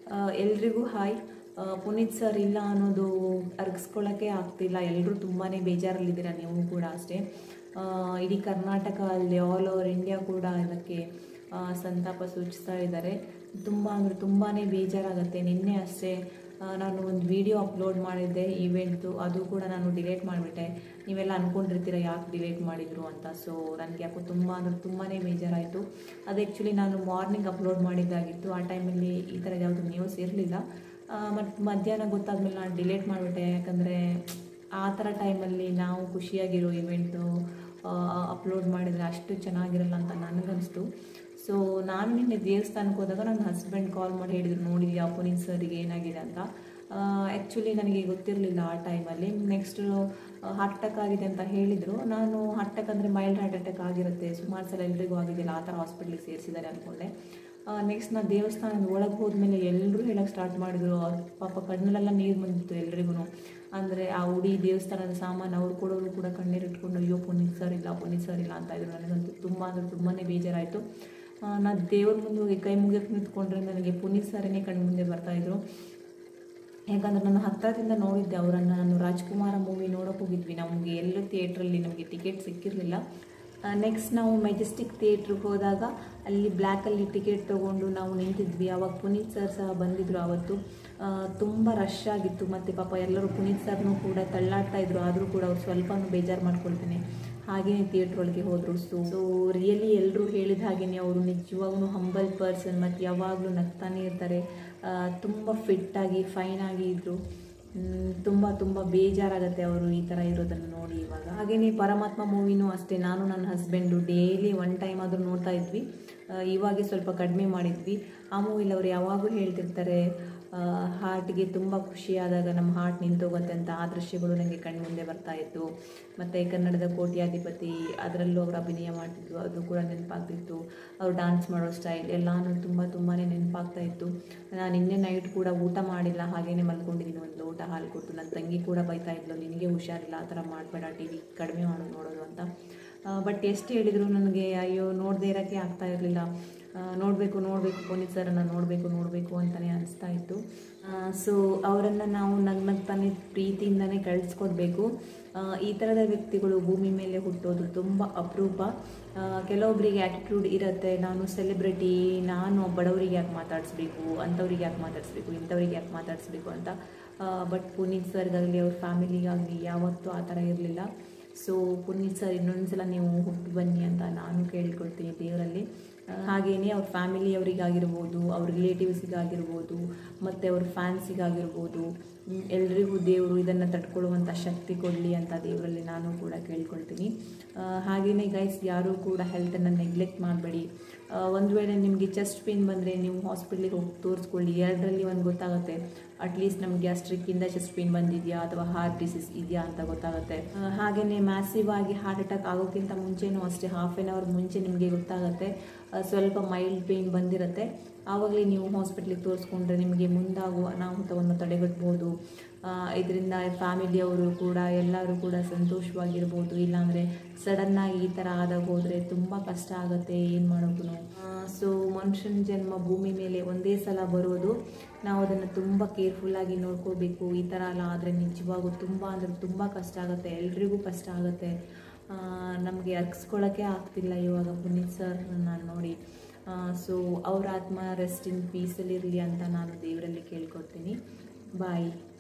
ಎಲ್ರಿಗೂ ಹಾಯ್ ಆ, ಪುನೀತ್ ಸರ್ ಇಲ್ಲ ಅನ್ನೋದು ಅರ್ಗಿಸ್ಕೊಳ್ಳೋಕ್ಕೆ ಆಗ್ತಿಲ್ಲ ಎಲ್ಲರೂ ತುಂಬಾ ಬೇಜಾರಲ್ಲಿದ್ದೀರಾ ನೀವು ಕೂಡ ಅಷ್ಟೇ ಆ, ಇಡೀ ಕರ್ನಾಟಕ ಅಲ್ಲಿ ಆಲ್ ಓವರ್ ಇಂಡಿಯಾ ಕೂಡ ಇದಕ್ಕೆ ಆ, ಸಂತಾಪ ಸೂಚಿಸ್ತಾ ಇದ್ದಾರೆ ತುಂಬ ಅಂದರೆ ತುಂಬಾ ಬೇಜಾರಾಗುತ್ತೆ ನಿನ್ನೆ ಅಷ್ಟೇ ಆ, ನಾನು ಒಂದು ವಿಡಿಯೋ ಅಪ್ಲೋಡ್ ಮಾಡಿದ್ದೆ ಇವೆಂಟ್ದು ಅದು ಕೂಡ ನಾನು ಡಿಲೀಟ್ ಮಾಡಿಬಿಟ್ಟೆ ನೀವೆಲ್ಲ ಅಂದ್ಕೊಂಡಿರ್ತೀರ ಯಾಕೆ ಡಿಲೀಟ್ ಮಾಡಿದ್ರು ಅಂತ ಸೊ ನನಗೆ ಯಾಕೋ ತುಂಬ ಅಂದರೆ ತುಂಬಾ ಬೇಜಾರಾಯಿತು ಅದು ಆ್ಯಕ್ಚುಲಿ ನಾನು ಮಾರ್ನಿಂಗ್ ಅಪ್ಲೋಡ್ ಮಾಡಿದ್ದಾಗಿತ್ತು ಆ ಟೈಮಲ್ಲಿ ಈ ಥರ ಯಾವುದು ನ್ಯೂಸ್ ಇರಲಿಲ್ಲ ಮತ್ತು ಮಧ್ಯಾಹ್ನ ಗೊತ್ತಾದ್ಮೇಲೆ ನಾನು ಡಿಲೀಟ್ ಮಾಡಿಬಿಟ್ಟೆ ಯಾಕಂದರೆ ಆ ಥರ ಟೈಮಲ್ಲಿ ನಾವು ಖುಷಿಯಾಗಿರೋ ಇವೆಂಟು ಅಪ್ಲೋಡ್ ಮಾಡಿದರೆ ಅಷ್ಟು ಚೆನ್ನಾಗಿರಲ್ಲ ಅಂತ ನನಗನ್ನಿಸ್ತು ಸೊ ನಾನು ನಿನ್ನೆ ದೇವಸ್ಥಾನಕ್ಕೆ ಹೋದಾಗ ನನ್ನ ಹಸ್ಬೆಂಡ್ ಕಾಲ್ ಮಾಡಿ ಹೇಳಿದ್ರು ನೋಡಿದ್ಯಾ ಪುನೀತ್ ಸರ್ಗೆ ಏನಾಗಿದೆ ಅಂತ ಆ್ಯಕ್ಚುಲಿ ನನಗೆ ಗೊತ್ತಿರಲಿಲ್ಲ ಆ ಟೈಮಲ್ಲಿ ನೆಕ್ಸ್ಟ್ ಹಾರ್ಟ್ ಅಟ್ಯಾಕ್ ಆಗಿದೆ ಅಂತ ಹೇಳಿದರು ನಾನು ಹಾರ್ಟ್ ಅಟ್ಯಾಕ್ ಅಂದರೆ ಮೈಲ್ಡ್ ಹಾರ್ಟ್ ಅಟ್ಯಾಕ್ ಆಗಿರುತ್ತೆ ಸುಮಾರು ಸಲ ಎಲ್ರಿಗೂ ಆಗಿದೆಯಲ್ಲ ಆ ಥರ ಹಾಸ್ಪಿಟ್ಲಿಗೆ ಸೇರಿಸಿದ್ದಾರೆ ಅಂದ್ಕೊಂಡೆ ನೆಕ್ಸ್ಟ್ ನಾನು ದೇವಸ್ಥಾನದ ಒಳಗೆ ಹೋದ್ಮೇಲೆ ಎಲ್ಲರೂ ಹೇಳೋಕ್ಕೆ ಸ್ಟಾರ್ಟ್ ಮಾಡಿದ್ರು ಅವ್ರ ಪಾಪ ಕಣ್ಣಲ್ಲೆಲ್ಲ ನೀರು ಬಂದಿತ್ತು ಎಲ್ರಿಗೂ ಅಂದರೆ ಆ ಉಡಿ ದೇವಸ್ಥಾನದ ಸಾಮಾನು ಅವ್ರು ಕೊಡೋರು ಕೂಡ ಕಣ್ಣೀರು ಇಟ್ಕೊಂಡು ಅಯ್ಯೋ ಪುನೀತ್ ಸರ್ ಇಲ್ಲ ಪುನೀತ್ ಸರ್ ಇಲ್ಲ ಅಂತ ಇದ್ರು ನನಗಂತೂ ತುಂಬ ಅಂದರೆ ತುಂಬಾ ಬೇಜಾರಾಯಿತು ನಾನು ದೇವ್ರ ಮುಂದೆ ಹೋಗಿ ಕೈ ಮುಗಿಯೋಕೆ ನಿಂತ್ಕೊಂಡ್ರೆ ನನಗೆ ಪುನೀತ್ ಸರನೇ ಕಣ್ಣು ಮುಂದೆ ಬರ್ತಾಯಿದ್ರು ಯಾಕಂದ್ರೆ ನಾನು ಹತ್ತಿರದಿಂದ ನೋಡಿದ್ದೆ ಅವರನ್ನು ನಾನು ರಾಜ್ಕುಮಾರ ಮೂವಿ ನೋಡೋಕೆ ಹೋಗಿದ್ವಿ ನಮಗೆ ಎಲ್ಲೂ ಥಿಯೇಟ್ರಲ್ಲಿ ನಮಗೆ ಟಿಕೆಟ್ ಸಿಕ್ಕಿರಲಿಲ್ಲ ನೆಕ್ಸ್ಟ್ ನಾವು ಮೆಜೆಸ್ಟಿಕ್ ಥಿಯೇಟ್ರಿಗೆ ಹೋದಾಗ ಅಲ್ಲಿ ಬ್ಲ್ಯಾಕಲ್ಲಿ ಟಿಕೆಟ್ ತೊಗೊಂಡು ನಾವು ನಿಂತಿದ್ವಿ ಆವಾಗ ಪುನೀತ್ ಸರ್ ಸಹ ಬಂದಿದ್ದರು ಆವತ್ತು ತುಂಬ ರಶ್ ಆಗಿತ್ತು ಮತ್ತು ಪಾಪ ಎಲ್ಲರೂ ಪುನೀತ್ ಸರ್ನೂ ಕೂಡ ತಳ್ಳಾಡ್ತಾ ಇದ್ರು ಆದರೂ ಕೂಡ ಅವ್ರು ಸ್ವಲ್ಪನೂ ಬೇಜಾರು ಮಾಡ್ಕೊಳ್ತೇನೆ ಹಾಗೆಯೇ ಥಿಯೇಟ್ರ್ ಒಳಗೆ ಹೋದರು ಸೊ ಸೊ ರಿಯಲಿ ಎಲ್ಲರೂ ಹೇಳಿದ ಹಾಗೆಯೇ ಅವರು ನಿಜವಾಗ್ಲೂ ಹಂಬಲ್ ಪರ್ಸನ್ ಮತ್ತು ಯಾವಾಗಲೂ ನಗ್ತಾನೆ ಇರ್ತಾರೆ ತುಂಬ ಫಿಟ್ಟಾಗಿ ಫೈನಾಗಿ ಇದ್ದರು ತುಂಬ ತುಂಬ ಬೇಜಾರಾಗುತ್ತೆ ಅವರು ಈ ಥರ ಇರೋದನ್ನು ನೋಡಿ ಇವಾಗ ಹಾಗೆಯೇ ಪರಮಾತ್ಮ ಮೂವಿನೂ ಅಷ್ಟೇ ನಾನು ನನ್ನ ಹಸ್ಬೆಂಡು ಡೈಲಿ ಒನ್ ಟೈಮ್ ಆದರೂ ನೋಡ್ತಾ ಇದ್ವಿ ಆ, ಇವಾಗೆ ಸ್ವಲ್ಪ ಕಡಿಮೆ ಮಾಡಿದ್ವಿ ಆ ಮೂವಿಲಿ ಅವ್ರು ಯಾವಾಗಲೂ ಹೇಳ್ತಿರ್ತಾರೆ ಹಾರ್ಟ್ಗೆ ತುಂಬ ಖುಷಿಯಾದಾಗ ನಮ್ಮ ಹಾರ್ಟ್ ನಿಂತೋಗುತ್ತೆ ಅಂತ ಆ ದೃಶ್ಯಗಳು ನನಗೆ ಕಣ್ಮುಂದೆ ಬರ್ತಾ ಇತ್ತು ಮತ್ತು ಕನ್ನಡದ ಕೋಟ್ಯಾಧಿಪತಿ ಅದರಲ್ಲೂ ಅವರು ಅಭಿನಯ ಮಾಡ್ತಿದ್ರು ಅದು ಕೂಡ ನೆನಪಾಗ್ತಿತ್ತು ಅವ್ರು ಡಾನ್ಸ್ ಮಾಡೋ ಸ್ಟೈಲ್ ಎಲ್ಲಾನು ತುಂಬ ತುಂಬಾ ನೆನಪಾಗ್ತಾ ಇತ್ತು ನಾನು ನಿನ್ನೆ ನೈಟ್ ಕೂಡ ಊಟ ಮಾಡಿಲ್ಲ ಹಾಗೇನೆ ಮಲ್ಕೊಂಡಿದ್ದೀನಿ ಒಂದು ಲೋಟ ಹಾಲು ಕೊಟ್ಟು ನನ್ನ ತಂಗಿ ಕೂಡ ಬೈತಾ ಇದ್ಲು ನಿನಗೆ ಹುಷಾರಿಲ್ಲ ಆ ಥರ ಮಾಡಬೇಡ ಟಿ ವಿ ಕಡಿಮೆ ಮಾಡು ನೋಡೋದು ಅಂತ ಬಟ್ ಎಷ್ಟು ಹೇಳಿದ್ರು ನನಗೆ ಅಯ್ಯೋ ನೋಡದೇ ಇರೋಕ್ಕೆ ಆಗ್ತಾ ಇರಲಿಲ್ಲ ನೋಡಬೇಕು ನೋಡಬೇಕು ಪುನೀತ್ ಸರನ್ನು ನೋಡಬೇಕು ನೋಡಬೇಕು ಅಂತಲೇ ಅನಿಸ್ತಾ ಇತ್ತು ಸೊ ಅವರನ್ನು ನಾವು ನಗ್ ನಗ್ತಾನೆ ಪ್ರೀತಿಯಿಂದನೇ ಕಳಿಸ್ಕೊಡ್ಬೇಕು ಆ, ಈ ಥರದ ವ್ಯಕ್ತಿಗಳು ಭೂಮಿ ಮೇಲೆ ಹುಟ್ಟೋದು ತುಂಬ ಅಪರೂಪ ಆ, ಕೆಲವೊಬ್ಬರಿಗೆ ಆ್ಯಟಿಟ್ಯೂಡ್ ಇರುತ್ತೆ ನಾನು ಸೆಲೆಬ್ರಿಟಿ ನಾನು ಬಡವರಿಗೆ ಯಾಕೆ ಮಾತಾಡಿಸ್ಬೇಕು ಅಂಥವ್ರಿಗೆ ಯಾಕೆ ಮಾತಾಡಿಸ್ಬೇಕು ಇಂಥವ್ರಿಗೆ ಯಾಕೆ ಮಾತಾಡಿಸ್ಬೇಕು ಅಂತ ಬಟ್ ಪುನೀತ್ ಸರ್ಗಾಗಲಿ ಅವ್ರ ಫ್ಯಾಮಿಲಿಗಾಗಲಿ ಯಾವತ್ತೂ ಆ ಥರ ಇರಲಿಲ್ಲ ಸೊ ಪುನೀತ್ ಸರ್ ಇನ್ನೊಂದ್ಸಲ ನೀವು ಹುಟ್ಟು ಬನ್ನಿ ಅಂತ ನಾನು ಕೇಳ್ಕೊಳ್ತೀನಿ ದೇವರಲ್ಲಿ ಹಾಗೆಯೇ ಅವ್ರ ಫ್ಯಾಮಿಲಿಯವರಿಗಾಗಿರ್ಬೋದು ಅವ್ರ ರಿಲೇಟಿವ್ಸಿಗಾಗಿರ್ಬೋದು ಮತ್ತು ಅವ್ರ ಫ್ಯಾನ್ಸಿಗಾಗಿರ್ಬೋದು ಮ್, ಎಲ್ರಿಗೂ ದೇವರು ಇದನ್ನು ತಡ್ಕೊಳ್ಳುವಂಥ ಶಕ್ತಿ ಕೊಡಲಿ ಅಂತ ದೇವರಲ್ಲಿ ನಾನು ಕೂಡ ಕೇಳ್ಕೊಳ್ತೀನಿ ಹಾಗೆಯೇ ಗೈಸ್ ಯಾರೂ ಕೂಡ ಹೆಲ್ತನ್ನು ನೆಗ್ಲೆಕ್ಟ್ ಮಾಡಬೇಡಿ ಒಂದು ವೇಳೆ ನಿಮಗೆ ಚೆಸ್ಟ್ ಪೇನ್ ಬಂದರೆ ನೀವು ಹಾಸ್ಪಿಟ್ಲಿಗೆ ಹೋಗಿ ತೋರಿಸ್ಕೊಳ್ಳಿ ಎರಡರಲ್ಲಿ ಒಂದು ಗೊತ್ತಾಗುತ್ತೆ ಅಟ್ಲೀಸ್ಟ್ ನಮಗೆ ಗ್ಯಾಸ್ಟ್ರಿಕ್ಕಿಂದ ಚೆಸ್ಟ್ ಪೇನ್ ಬಂದಿದೆಯಾ ಅಥವಾ ಹಾರ್ಟ್ ಡಿಸೀಸ್ ಇದೆಯಾ ಅಂತ ಗೊತ್ತಾಗುತ್ತೆ ಹಾಗೆಯೇ ಮ್ಯಾಸಿವ್ ಆಗಿ ಹಾರ್ಟ್ ಅಟ್ಯಾಕ್ ಆಗೋಕ್ಕಿಂತ ಮುಂಚೆನೂ ಅಷ್ಟೇ ಹಾಫ್ ಆನ್ ಅವರ್ ಮುಂಚೆ ನಿಮಗೆ ಗೊತ್ತಾಗುತ್ತೆ ಆ, ಸ್ವಲ್ಪ ಮೈಲ್ಡ್ ಪೇಯ್ನ್ ಬಂದಿರುತ್ತೆ ಆವಾಗಲೇ ನೀವು ಹಾಸ್ಪಿಟ್ಲಿಗೆ ತೋರಿಸ್ಕೊಂಡ್ರೆ ನಿಮಗೆ ಮುಂದಾಗುವ ಅನಾಹುತವನ್ನು ತಡೆಗಟ್ಬೋದು ಇದರಿಂದ ಫ್ಯಾಮಿಲಿಯವರು ಕೂಡ ಎಲ್ಲರೂ ಕೂಡ ಸಂತೋಷವಾಗಿರ್ಬೋದು ಇಲ್ಲಾಂದರೆ ಸಡನ್ನಾಗಿ ಈ ಥರ ಆದಾಗ ಹೋದರೆ ತುಂಬ ಕಷ್ಟ ಆಗುತ್ತೆ ಏನು ಮಾಡೋಕ್ಕೂ ಸೊ ಮನುಷ್ಯನ ಜನ್ಮ ಭೂಮಿ ಮೇಲೆ ಒಂದೇ ಸಲ ಬರೋದು ನಾವು ಅದನ್ನು ತುಂಬ ಕೇರ್ಫುಲ್ಲಾಗಿ ನೋಡ್ಕೋಬೇಕು ಈ ಥರ ಎಲ್ಲ ಆದರೆ ನಿಜವಾಗೂ ತುಂಬ ಅಂದರೆ ತುಂಬ ಕಷ್ಟ ಆಗುತ್ತೆ ಎಲ್ರಿಗೂ ಕಷ್ಟ ಆಗುತ್ತೆ ನಮಗೆ ಅರ್ಗಿಸ್ಕೊಳ್ಳೋಕ್ಕೆ ಆಗ್ತಿಲ್ಲ ಇವಾಗ ಪುನೀತ್ ಸರ್ ನಾನು ನೋಡಿ ಸೊ ಅವ್ರ ಆತ್ಮ ರೆಸ್ಟ್ ಇನ್ ಪೀಸಲ್ಲಿರಲಿ ಅಂತ ನಾನು ದೇವರಲ್ಲಿ ಕೇಳ್ಕೊಡ್ತೀನಿ ಬಾಯ್